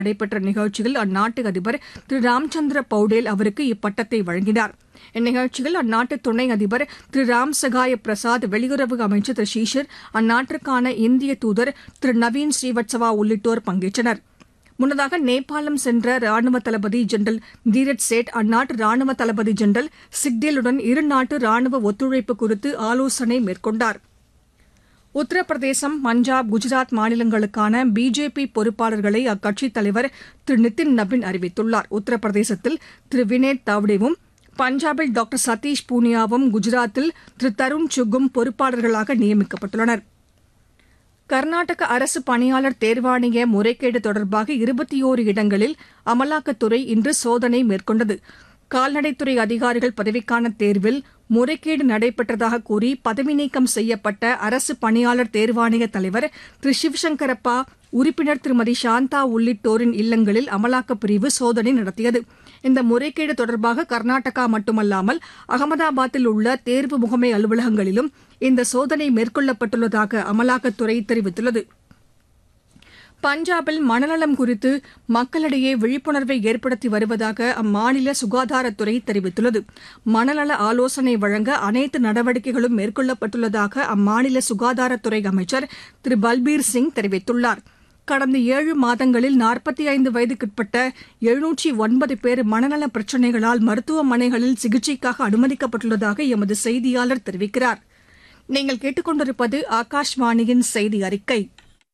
நடைபெற்ற நிகழ்ச்சியில் அந்நாட்டு அதிபர் திரு ராம்சந்திர பவுடேல் அவருக்கு இப்பட்டத்தை வழங்கினார் இந்நிகழ்ச்சியில் அந்நாட்டு துணை அதிபர் திரு ராம் சகாய பிரசாத் வெளியுறவு அமைச்சர் திரு ஷீஷர் அந்நாட்டிற்கான இந்திய தூதர் திரு நவீன் ஸ்ரீவத்சவா உள்ளிட்டோர் பங்கேற்றனர் முன்னதாக நேபாளம் சென்ற ராணுவ தளபதி ஜெனரல் தீரஜ் சேட் அந்நாட்டு ராணுவ தளபதி ஜெனரல் சிக்டேலுடன் இருநாட்டு ராணுவ ஒத்துழைப்பு குறித்து ஆலோசனை மேற்கொண்டார் உத்தரப்பிரதேசம் பஞ்சாப் குஜராத் மாநிலங்களுக்கான பிஜேபி பொறுப்பாளர்களை அக்கட்சித் தலைவர் திரு நிதின் நபின் அறிவித்துள்ளார் உத்தரப்பிரதேசத்தில் திரு வினேத் தாவ்டேவும் பஞ்சாபில் டாக்டர் சதீஷ் பூனியாவும் குஜராத்தில் திரு தருண் சுக்கும் பொறுப்பாளர்களாக நியமிக்கப்பட்டுள்ளனர் கர்நாடக அரசு பணியாளர் தேர்வாணைய முறைகேடு தொடர்பாக இருபத்தி ஓரு இடங்களில் அமலாக்கத்துறை இன்று சோதனை மேற்கொண்டது கால்நடைத்துறை அதிகாரிகள் பதவிக்கான தேர்வில் முறைகேடு நடைபெற்றதாக கூறி பதவி நீக்கம் செய்யப்பட்ட அரசு பணியாளர் தேர்வாணைய தலைவர் திரு சிவசங்கரப்பா உறுப்பினர் திருமதி சாந்தா உள்ளிட்டோரின் இல்லங்களில் அமலாக்கப் பிரிவு சோதனை நடத்தியது இந்த முறைகேடு தொடர்பாக கர்நாடகா மட்டுமல்லாமல் அகமதாபாத்தில் உள்ள தேர்வு முகமை அலுவலகங்களிலும் இந்த சோதனை மேற்கொள்ளப்பட்டுள்ளதாக அமலாக்கத்துறை தெரிவித்துள்ளது பஞ்சாபில் மனநலம் குறித்து மக்களிடையே விழிப்புணர்வை ஏற்படுத்தி வருவதாக அம்மாநில சுகாதாரத்துறை தெரிவித்துள்ளது மனநல ஆலோசனை வழங்க அனைத்து நடவடிக்கைகளும் மேற்கொள்ளப்பட்டுள்ளதாக அம்மாநில சுகாதாரத்துறை அமைச்சர் திரு பல்பீர் சிங் தெரிவித்துள்ளார் கடந்த ஏழு மாதங்களில் நாற்பத்தி ஐந்து வயதுக்குட்பட்ட எழுநூற்றி ஒன்பது பேர் மனநல பிரச்சினைகளால் மருத்துவமனைகளில் சிகிச்சைக்காக அனுமதிக்கப்பட்டுள்ளதாக எமது செய்தியாளர் தெரிவிக்கிறார் நீங்கள் கேட்டுக்கொண்டிருப்பது ஆகாஷ்வாணியின் செய்தி அறிக்கை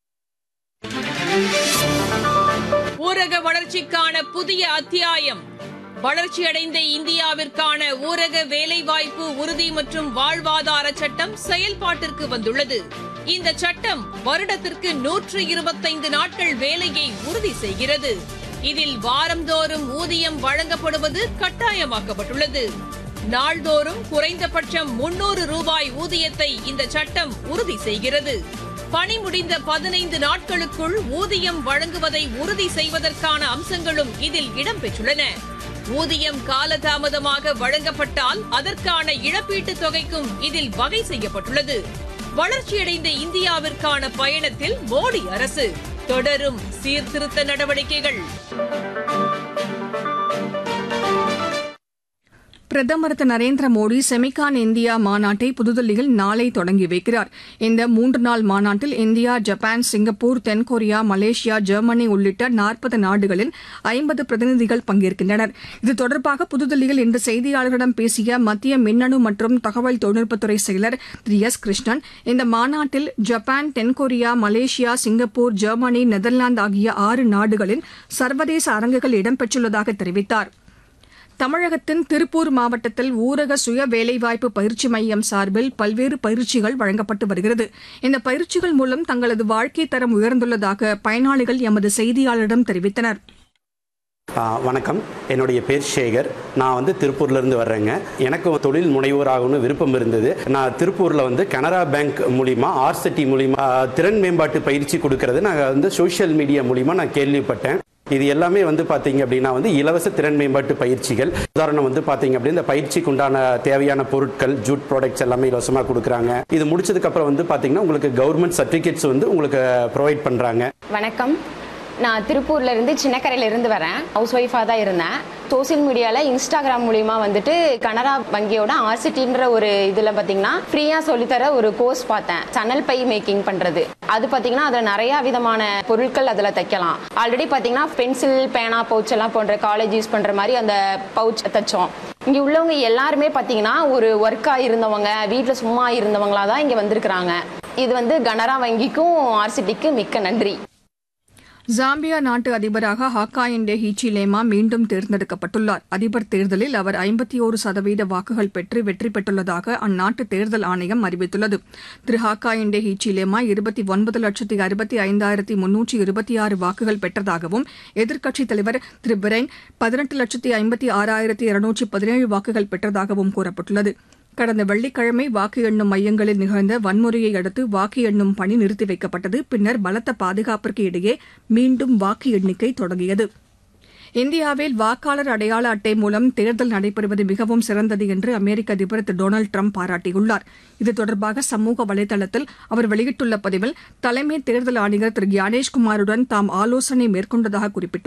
ஊரக வளர்ச்சிக்கான புதிய அத்தியாயம் வளர்ச்சியடைந்த இந்தியாவிற்கான ஊரக வேலைவாய்ப்பு உறுதி மற்றும் வாழ்வாதார சட்டம் செயல்பாட்டிற்கு வந்துள்ளது இந்த சட்டம் வருடத்திற்கு நூற்று இருபத்தைந்து நாட்கள் வேலையை உறுதி செய்கிறது இதில் வாரந்தோறும் ஊதியம் வழங்கப்படுவது கட்டாயமாக்கப்பட்டுள்ளது நாள்தோறும் குறைந்தபட்சம் முன்னூறு ரூபாய் ஊதியத்தை இந்த சட்டம் உறுதி செய்கிறது பணி முடிந்த பதினைந்து நாட்களுக்குள் ஊதியம் வழங்குவதை உறுதி செய்வதற்கான அம்சங்களும் இதில் இடம்பெற்றுள்ளன ஊதியம் காலதாமதமாக வழங்கப்பட்டால் அதற்கான இழப்பீட்டுத் தொகைக்கும் இதில் வகை செய்யப்பட்டுள்ளது வளர்ச்சியடைந்த இந்தியாவிற்கான பயணத்தில் மோடி அரசு தொடரும் சீர்திருத்த நடவடிக்கைகள் பிரதமர் திரு நரேந்திர மோடி செமிகான் இந்தியா மாநாட்டை புதுதில்லியில் நாளை தொடங்கி வைக்கிறார் இந்த மூன்று நாள் மாநாட்டில் இந்தியா ஜப்பான் சிங்கப்பூர் தென்கொரியா மலேசியா ஜெர்மனி உள்ளிட்ட நாற்பது நாடுகளின் ஐம்பது பிரதிநிதிகள் பங்கேற்கின்றனர் இது தொடர்பாக புதுதில்லியில் இன்று செய்தியாளர்களிடம் பேசிய மத்திய மின்னணு மற்றும் தகவல் தொழில்நுட்பத்துறை செயலர் திரு எஸ் கிருஷ்ணன் இந்த மாநாட்டில் ஜப்பான் தென்கொரியா மலேசியா சிங்கப்பூர் ஜெர்மனி நெதர்லாந்து ஆகிய ஆறு நாடுகளின் சர்வதேச அரங்குகள் இடம்பெற்றுள்ளதாக தெரிவித்தாா் தமிழகத்தின் திருப்பூர் மாவட்டத்தில் ஊரக சுய வேலைவாய்ப்பு பயிற்சி மையம் சார்பில் பல்வேறு பயிற்சிகள் வழங்கப்பட்டு வருகிறது இந்த பயிற்சிகள் மூலம் தங்களது வாழ்க்கை தரம் உயர்ந்துள்ளதாக பயனாளிகள் எமது செய்தியாளரிடம் தெரிவித்தனர் வணக்கம் என்னுடைய பேர் சேகர் நான் வந்து திருப்பூர்லேருந்து வர்றேங்க எனக்கு தொழில் முனைவோர் ஆகணும்னு விருப்பம் இருந்தது நான் திருப்பூரில் வந்து கனரா பேங்க் மூலிமா ஆர்சிட்டி மூலிமா திறன் மேம்பாட்டு பயிற்சி கொடுக்கறது நான் வந்து சோஷியல் மீடியா மூலிமா நான் கேள்விப்பட்டேன் இது எல்லாமே வந்து பார்த்தீங்க அப்படின்னா வந்து இலவச திறன் மேம்பாட்டு பயிற்சிகள் உதாரணம் வந்து பார்த்தீங்க அப்படின்னா இந்த பயிற்சிக்கு உண்டான தேவையான பொருட்கள் ஜூட் ப்ராடக்ட்ஸ் எல்லாமே இலவசமாக கொடுக்குறாங்க இது முடிச்சதுக்கு அப்புறம் வந்து பார்த்தீங்கன்னா உங்களுக்கு கவர்மெண்ட் சர்டிஃபிகேட்ஸ் வந்து உங்களுக்கு ப்ரொவைட் பண்ணுறாங்க வணக்கம் நான் திருப்பூர்ல இருந்து சின்னக்கரையில இருந்து வரேன் ஹவுஸ் ஒய்ஃபாக தான் இருந்தேன் சோசியல் மீடியாவில் இன்ஸ்டாகிராம் மூலிமா வந்துட்டு கனரா வங்கியோட ஆர்சிட்டின்ற ஒரு இதில் பார்த்தீங்கன்னா ஃப்ரீயாக சொல்லித்தர ஒரு கோர்ஸ் பார்த்தேன் சன்னல் பை மேக்கிங் பண்ணுறது அது பார்த்தீங்கன்னா அதில் நிறையா விதமான பொருட்கள் அதில் தைக்கலாம் ஆல்ரெடி பார்த்தீங்கன்னா பென்சில் பேனா பவுச் எல்லாம் போன்ற காலேஜ் யூஸ் பண்ணுற மாதிரி அந்த பவுச் தைச்சோம் இங்கே உள்ளவங்க எல்லாருமே பார்த்தீங்கன்னா ஒரு ஒர்க்காக இருந்தவங்க வீட்டில் சும்மா இருந்தவங்களா தான் இங்கே வந்திருக்கிறாங்க இது வந்து கனரா வங்கிக்கும் ஆர்சிட்டிக்கு மிக்க நன்றி ஜாம்பியா நாட்டு அதிபராக ஹாக்காயின்டே ஹீச்சிலேமா மீண்டும் தேர்ந்தெடுக்கப்பட்டுள்ளார் அதிபர் தேர்தலில் அவர் ஐம்பத்தி ஒரு சதவீத வாக்குகள் பெற்று வெற்றி பெற்றுள்ளதாக அந்நாட்டு தேர்தல் ஆணையம் அறிவித்துள்ளது திரு ஹாக்காயின்டே ஹீச்சிலேமா இருபத்தி ஒன்பது லட்சத்தி அறுபத்தி ஐந்தாயிரத்தி முன்னூற்றி இருபத்தி ஆறு வாக்குகள் பெற்றதாகவும் எதிர்க்கட்சித் தலைவர் திரு பிரெயின் பதினெட்டு லட்சத்தி ஐம்பத்தி ஆறாயிரத்தி இருநூற்றி பதினேழு வாக்குகள் பெற்றதாகவும் கூறப்பட்டுள்ளது கடந்த வெள்ளிக்கிழமை வாக்கு எண்ணும் மையங்களில் நிகழ்ந்த வன்முறையை அடுத்து வாக்கு எண்ணும் பணி நிறுத்தி வைக்கப்பட்டது பின்னர் பலத்த பாதுகாப்பிற்கு இடையே மீண்டும் வாக்கு எண்ணிக்கை தொடங்கியது இந்தியாவில் வாக்காளர் அடையாள அட்டை மூலம் தேர்தல் நடைபெறுவது மிகவும் சிறந்தது என்று அமெரிக்க அதிபர் திரு டொனால்டு ட்ரம்ப் பாராட்டியுள்ளார் இது தொடர்பாக சமூக வலைதளத்தில் அவர் வெளியிட்டுள்ள பதிவில் தலைமை தேர்தல் ஆணையர் திரு ஞானேஷ்குமாருடன் தாம் ஆலோசனை மேற்கொண்டதாக குறிப்பிட்டுள்ளார்